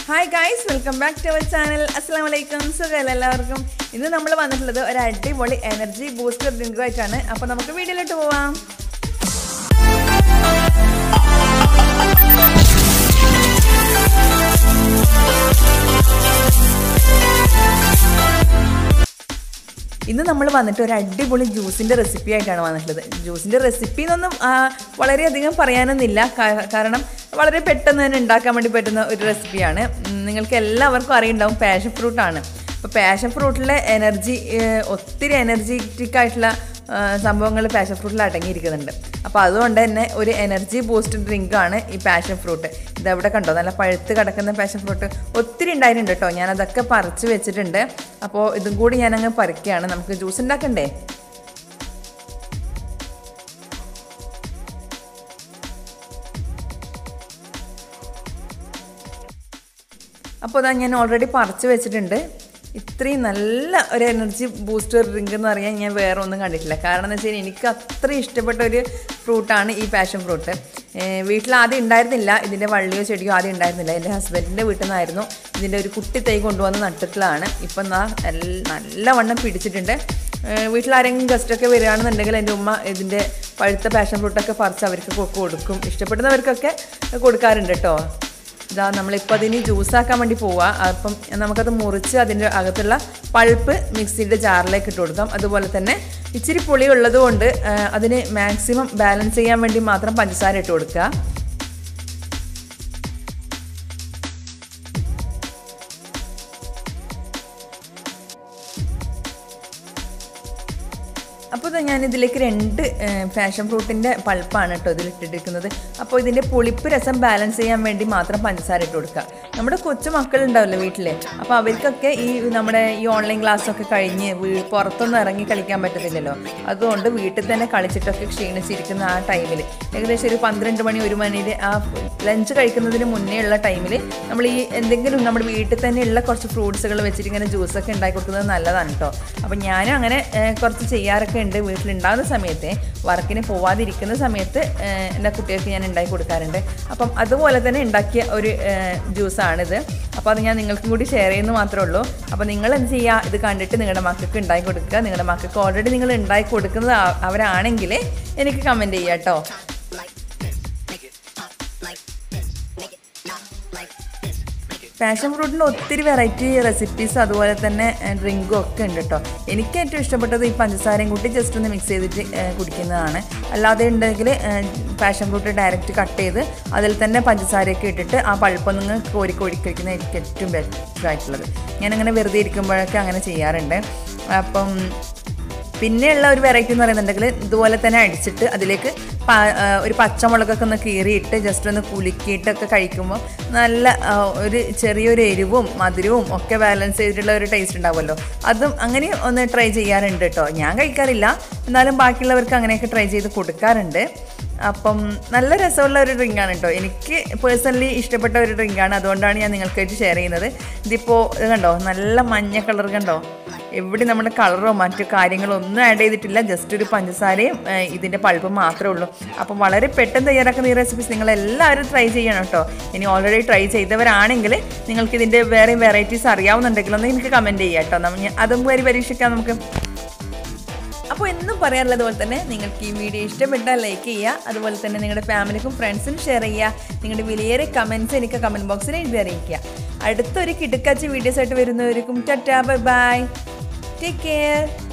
hi guys welcome back to our channel അസ്സാം വലൈക്കും സുഖമല്ല എല്ലാവർക്കും ഇന്ന് നമ്മൾ വന്നിട്ടുള്ളത് ഒരു അടിപൊളി എനർജി ബൂസ്റ്റർ ഡ്രിങ്കുമായിട്ടാണ് അപ്പോൾ നമുക്ക് വീഡിയോയിലോട്ട് പോവാം ഇന്ന് നമ്മൾ വന്നിട്ട് ഒരു അടിപൊളി ജ്യൂസിൻ്റെ റെസിപ്പി ആയിട്ടാണ് വന്നിട്ടുള്ളത് ജ്യൂസിൻ്റെ റെസിപ്പി എന്നൊന്നും ആ, വളരെയധികം പറയാനൊന്നുമില്ല കാ- കാരണം വളരെ പെട്ടെന്ന് തന്നെ ഉണ്ടാക്കാൻ വേണ്ടി പറ്റുന്ന ഒരു റെസിപ്പിയാണ് ഉം, നിങ്ങൾക്ക് എല്ലാവർക്കും അറിയുണ്ടാവും പാഷൻ ഫ്രൂട്ടാണ് അപ്പോൾ പാഷൻ ഫ്രൂട്ടിലെ എനർജി ഒത്തിരി എനർജറ്റിക് ആയിട്ടുള്ള സംഭവങ്ങൾ പാഷൻ ഫ്രൂട്ടിൽ അടങ്ങിയിരിക്കുന്നുണ്ട് അപ്പോൾ അതുകൊണ്ട് തന്നെ ഒരു എനർജി ബൂസ്റ്റ് ഡ്രിങ്കാണ് ഈ പാഷൻ ഫ്രൂട്ട് ഇതെവിടെ കണ്ടോ നല്ല പഴുത്ത് കിടക്കുന്ന പാഷൻ ഫ്രൂട്ട് ഒത്തിരി ഉണ്ടായിട്ടുണ്ട് കേട്ടോ ഞാനതൊക്കെ പറിച്ച് വെച്ചിട്ടുണ്ട് അപ്പോൾ ഇതും കൂടി ഞാനങ്ങ് പറിക്കുകയാണ് നമുക്ക് ജ്യൂസ് ഉണ്ടാക്കണ്ടേ അപ്പോൾ അതാ ഞാൻ ഓൾറെഡി പറിച്ച് വെച്ചിട്ടുണ്ട് ഇത്രയും നല്ല ഒരു എനർജി ബൂസ്റ്റർ ഡ്രിങ്ക് എന്ന് പറയാൻ ഞാൻ വേറെ ഒന്നും കണ്ടിട്ടില്ല കാരണം എന്ന് വെച്ച് കഴിഞ്ഞാൽ എനിക്ക് അത്ര ഇഷ്ടപ്പെട്ട ഒരു ഫ്രൂട്ടാണ് ഈ പാഷൻ ഫ്രൂട്ട് വീട്ടിൽ ആദ്യം ഉണ്ടായിരുന്നില്ല ഇതിൻ്റെ വള്ളിയോ ചെടിയോ ആദ്യം ഉണ്ടായിരുന്നില്ല എൻ്റെ ഹസ്ബൻഡിൻ്റെ വീട്ടിൽ നിന്നായിരുന്നു ഇതിൻ്റെ ഒരു കുട്ടി തൈ കൊണ്ടുവന്ന് നട്ടിട്ടുള്ളതാണ് ഇപ്പം എന്നാ നല്ലവണ്ണം പിടിച്ചിട്ടുണ്ട് ഏഹ് വീട്ടിൽ ആരെങ്കിലും ഗസ്റ്റൊക്കെ വരികയാണെന്നുണ്ടെങ്കിൽ എൻ്റെ ഉമ്മ ഇതിൻ്റെ പഴുത്ത പാഷൻ ഫ്രൂട്ടൊക്കെ പറിച്ച് അവർക്ക് കൊ- കൊടുക്കും ഇഷ്ടപ്പെടുന്നവർക്കൊക്കെ കൊടുക്കാറുണ്ട് കേട്ടോ ഇതാ നമ്മളിപ്പോൾ അതിന് ജ്യൂസാക്കാൻ വേണ്ടി പോവുക അപ്പം നമുക്കത് മുറിച്ച് അതിൻ്റെ അകത്തുള്ള പൾപ്പ് മിക്സിയുടെ ജാറിലേക്ക് ഇട്ട് കൊടുക്കാം അതുപോലെ തന്നെ ഇച്ചിരി പുളി ഉള്ളത് കൊണ്ട് ആ, അതിന് മാക്സിമം ബാലൻസ് ചെയ്യാൻ വേണ്ടി മാത്രം പഞ്ചസാര ഇട്ട് കൊടുക്കുക അപ്പോൾ ഇത് ഞാൻ ഇതിലേക്ക് രണ്ട് ഫാഷൻ ഫ്രൂട്ടിൻ്റെ പൾപ്പാണ് കേട്ടോ ഇതിൽ ഇട്ടിരിക്കുന്നത് അപ്പോൾ ഇതിൻ്റെ പുളിപ്പ് രസം ബാലൻസ് ചെയ്യാൻ വേണ്ടി മാത്രം പഞ്ചസാര ഇട്ട് കൊടുക്കുക നമ്മുടെ കൊച്ചു മക്കളുണ്ടാവില്ലേ വീട്ടിൽ അപ്പോൾ അവർക്കൊക്കെ ഈ നമ്മുടെ ഈ ഓൺലൈൻ ക്ലാസ്സൊക്കെ കഴിഞ്ഞ് വീ- പുറത്തൊന്നും ഇറങ്ങി കളിക്കാൻ പറ്റത്തില്ലല്ലോ അതുകൊണ്ട് വീട്ടിൽ തന്നെ കളിച്ചിട്ടൊക്കെ ക്ഷീണിച്ചിരിക്കുന്ന ആ ടൈമിൽ ഏകദേശം ഒരു പന്ത്രണ്ട് മണി ഒരു മണിയിൽ ആ ലഞ്ച് കഴിക്കുന്നതിന് മുന്നേ ഉള്ള ടൈമിൽ നമ്മൾ ഈ എന്തെങ്കിലും നമ്മുടെ വീട്ടിൽ തന്നെ ഉള്ള കുറച്ച് ഫ്രൂട്ട്സുകൾ വെച്ചിട്ട് ഇങ്ങനെ ജ്യൂസൊക്കെ ഉണ്ടാക്കി കൊടുക്കുന്നത് നല്ലതാണ് കേട്ടോ അപ്പോൾ ഞാനും അങ്ങനെ ഏഹ്, കുറച്ച് ചെയ്യാറൊക്കെ ഉണ്ട് വീട്ടിലുണ്ടാകുന്ന സമയത്ത് വർക്കിന് പോവാതിരിക്കുന്ന സമയത്ത് ഏഹ്, എൻ്റെ കുട്ടികൾക്ക് ഞാൻ ഉണ്ടാക്കി കൊടുക്കാറുണ്ട് അപ്പം അതുപോലെ തന്നെ ഉണ്ടാക്കിയ ഒരു ഏഹ്, ജ്യൂസാണിത് അപ്പോൾ അത് ഞാൻ നിങ്ങൾക്കും കൂടി ഷെയർ ചെയ്യുന്നു മാത്രമേ ഉള്ളൂ അപ്പോൾ നിങ്ങൾ എന്ത് ചെയ്യുക ഇത് കണ്ടിട്ട് നിങ്ങളുടെ മക്കൾക്ക് ഉണ്ടാക്കി കൊടുക്കുക നിങ്ങളുടെ മക്കൾക്ക് ഓൾറെഡി നിങ്ങൾ ഉണ്ടാക്കി കൊടുക്കുന്നത് ആ- അവരാണെങ്കിൽ എനിക്ക് കമൻറ്റ് ചെയ്യുക കേട്ടോ പാഷൻ ഫ്രൂട്ടിൻ്റെ ഒത്തിരി വെറൈറ്റി റെസിപ്പീസ് അതുപോലെ തന്നെ ഡ്രിങ്കും ഒക്കെ ഉണ്ട് കേട്ടോ എനിക്ക് ഏറ്റവും ഇഷ്ടപ്പെട്ടത് ഈ പഞ്ചസാരയും കൂട്ടി ജസ്റ്റ് ഒന്ന് മിക്സ് ചെയ്തിട്ട് ഏഹ്, കുടിക്കുന്നതാണ് അല്ലാതെ ഉണ്ടെങ്കിൽ പാഷൻ ഫ്രൂട്ട് ഡയറക്റ്റ് കട്ട് ചെയ്ത് അതിൽ തന്നെ പഞ്ചസാരയൊക്കെ ഇട്ടിട്ട് ആ പഴുപ്പൊന്ന് കോരി കോരി കഴിക്കുന്ന എനിക്ക് ഏറ്റവും ബെറ്റർ ആയിട്ടുള്ളത് ഞാനങ്ങനെ വെറുതെ ഇരിക്കുമ്പോഴൊക്കെ അങ്ങനെ ചെയ്യാറുണ്ട് അപ്പം പിന്നെയുള്ള ഒരു വെറൈറ്റി എന്ന് പറയുന്നുണ്ടെങ്കിൽ ഇതുപോലെ തന്നെ അടിച്ചിട്ട് അതിലേക്ക് പ- ആ, ഒരു പച്ചമുളകൊക്കെ ഒന്ന് കീറിയിട്ട് ജസ്റ്റ് ഒന്ന് കുലുക്കിയിട്ടൊക്കെ കഴിക്കുമ്പോൾ നല്ല ആ, ഒരു ചെറിയൊരു എരിവും മധുരവും ഒക്കെ ബാലൻസ് ചെയ്തിട്ടുള്ള ഒരു ടേസ്റ്റ് ഉണ്ടാവുമല്ലോ അതും അങ്ങനെ ഒന്ന് ട്രൈ ചെയ്യാറുണ്ട് കേട്ടോ ഞാൻ കഴിക്കാറില്ല എന്നാലും ബാക്കിയുള്ളവർക്ക് അങ്ങനെയൊക്കെ ട്രൈ ചെയ്ത് കൊടുക്കാറുണ്ട് അപ്പം നല്ല രസമുള്ള ഒരു ഡ്രിങ്കാണ് കേട്ടോ എനിക്ക് പേഴ്സണലി ഇഷ്ടപ്പെട്ട ഒരു ഡ്രിങ്കാണ് അതുകൊണ്ടാണ് ഞാൻ നിങ്ങൾക്കായിട്ട് ഷെയർ ചെയ്യുന്നത് ഇതിപ്പോൾ ഇത് കണ്ടോ നല്ല മഞ്ഞ കളർ കണ്ടോ എവിടെ നമ്മുടെ കളറോ മറ്റു കാര്യങ്ങളോ ഒന്നും ആഡ് ചെയ്തിട്ടില്ല ജസ്റ്റ് ഒരു പഞ്ചസാരയും ഏഹ്, ഇതിൻ്റെ പൾപ്പ് മാത്രമേ ഉള്ളൂ അപ്പം വളരെ പെട്ടെന്ന് തയ്യാറാക്കുന്ന ഈ റെസിപ്പീസ് നിങ്ങൾ എല്ലാവരും ട്രൈ ചെയ്യണം കേട്ടോ ഇനി ഓൾറെഡി ട്രൈ ചെയ്തവരാണെങ്കിൽ നിങ്ങൾക്ക് ഇതിൻ്റെ വേറെ വെറൈറ്റീസ് അറിയാവുന്നുണ്ടെങ്കിൽ ഒന്ന് എനിക്ക് കമൻറ്റ് ചെയ്യാം കേട്ടോ നമ്മ ഞാൻ അതും വരി പരീക്ഷിക്കാം നമുക്ക് അപ്പോൾ എന്നും പറയാറുള്ളത് പോലെ തന്നെ നിങ്ങൾക്ക് ഈ വീഡിയോ ഇഷ്ടപ്പെട്ടാൽ ലൈക്ക് ചെയ്യുക അതുപോലെ തന്നെ നിങ്ങളുടെ ഫാമിലിക്കും ഫ്രണ്ട്സിനും ഷെയർ ചെയ്യുക നിങ്ങളുടെ വിലയേറെ കമൻസ് എനിക്ക് കമൻറ്റ് ബോക്സിൽ എഴുതി അറിയിക്കുക അടുത്തൊരു കിടുക്കാച്ച വീഡിയോസ് ആയിട്ട് വരുന്നവർക്കും tata bye bye take care